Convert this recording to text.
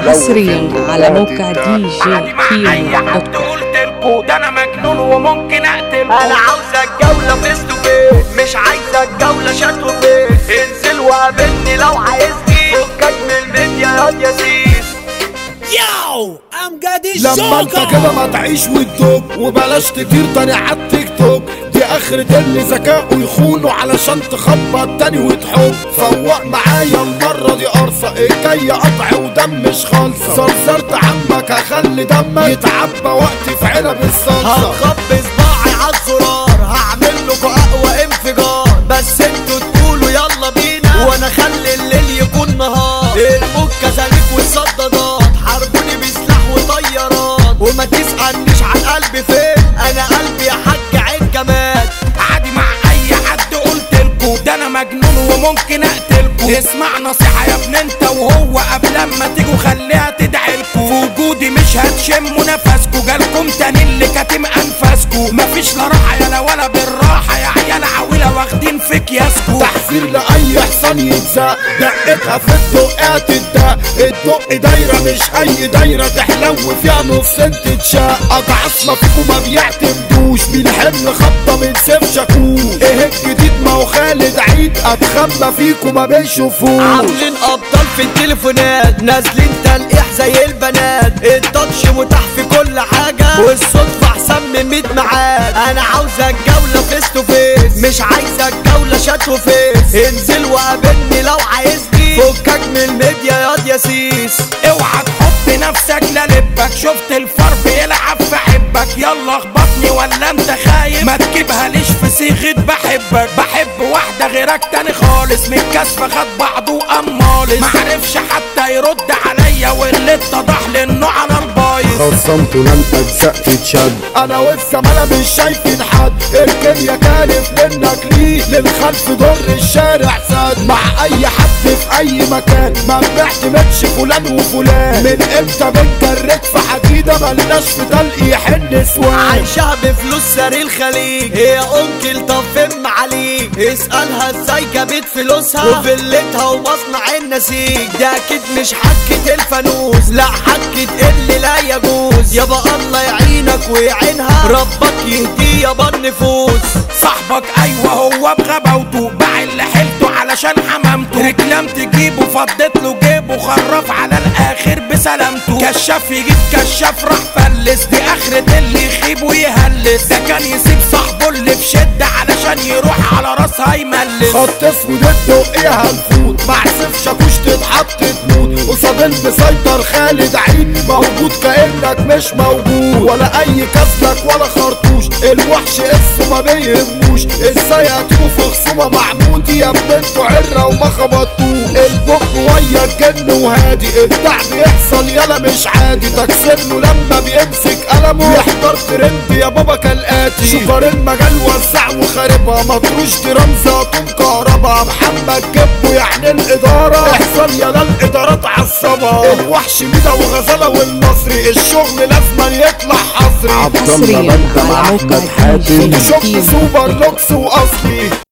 حصريا على موقع دي جي عادي مع اي كيمو حد دوت كوم. قلت لكو ده انا مجنون وممكن اقتلكو انا عاوزك جولة فيس تو فيس مش عايزك جولة شات وفيس انزل وقابلني لو عايزني فكك من الميديا ياض يا سيس ياو امجد لما انت الجوكر كده ما تعيش وتدوب وبلاش تطير تاني على التيك توك دي اخرة اللي ذكاءه يخونه علشان تخبط تاني وتحب فوق معايا المرة دي قرصة الجاية قطع ودم مش خالصة زرزرت عمك هخلي دمك يتعبى وقتي في عنب الصلصة هخبي صباعي عالزرار هعمل لكم اقوى انفجار بس انتوا تقولوا يلا بينا وانا اخلي الليل يكون نهار المكة زليك والصدادات حاربوني بسلاح وطيارات وما تسألنيش عن قلبي فين انا قلبي يا حاج عين كمان عادي مع اي حد قلت لكو ده انا مجنون وممكن اقتلكو اسمع نصيحة يا ابن انت وهو قبل ما تيجوا خليها تدعي لكو في وجودي مش هتشموا نفسكو جالكم تاني اللي كاتم انفاسكو مفيش لا راحة يلا ولا بالراحة يا عيال عويلة واخدين في كياسكو تحذير لأي حصان يتزق دقتها في الدقات الدق الدق دايرة مش أي دايرة تحلو فيها نصين تتشق أضعف ما فيكم ما بيعتمدوش بالحمل خبطة من سيف شاكوش إيه الجديد ما هو خالد عيد أتخبى فيكم ما بيشوفوش عاملين ابطال في التليفونات نازلين تلقيح زي البنات التاتش متاح في كل حاجة والصدفة احسن من 100 ميعاد انا عاوزك جولة فيس تو فيس مش عايزك جولة شات وفيس انزل وقابلني لو عايزني فكك من الميديا ياض يا سيس اوعى تحط نفسك لا لبك شفت الفار بيلعب في حبك يلا اخبطني ولا انت خايف ما تجيبها ليش في صيغة بحبك بحب واحدة غيرك تاني خالص من كسفة خد بعضه وقام مالص معرفش حتى يرد عليا واللي اتضح لي انه على البايظ خصمت لن أجزاء تتشد أنا والزمالة مش شايفين حد الكيميا كالف منك ليه للخلف ضر الشارع ساد مع أي حد في أي مكان ما بنعتمدش فلان وفلان من إمتى بنجرد في حديدة ملناش في تلقيح النسوان عايشها بفلوس ساري الخليج هي انكل طب فم عليك اسألها ازاي جابت فلوسها وفيلتها ومصنع النسيج ده اكيد مش حكة الفانوس لا حكة اللي لا يجوز يابا الله يعينك ويعينها ربك يهديه يابا النفوس صاحبك ايوه هو بغباوته باع اللي حيلته علشان حمامته رجلام تجيبه فضت له جيبه خرف على الاخر بسلامته كشاف يجيب كشاف راح فلس دي اخرة اللي يخيب ويهلس ده كان يسيب صاحبه اللي في شدة علشان يروح على راسها يملس خط اسود الدقية هنفوت مع سيف شاكوش تتحط تموت قصاد المسيطر خالد عيد موجود كأنك مش موجود ولا أي كسلك ولا خرطوش الوحش اسمه ما بيهموش ازاي هتجوا في خصومة معمود يا ابن انتوا عرة وما خبطوش البق ويا الجن وهادي الدع بيحصل يلا مش عادي تكسر له لما بيمسك قلمه يحضر ترند يا بابا كالآتي شوفر المجال وسع وخاربها مطروش دي رمزة طول كهربا محمد جبه يعني الإدارة احصل يلا الإدارات عصبة الوحش ميدا وغزالة والمصري الشغل لازما يطلع حصري حصريا على موقع دي جي شفت كيمو سوبر لوكس وأصلي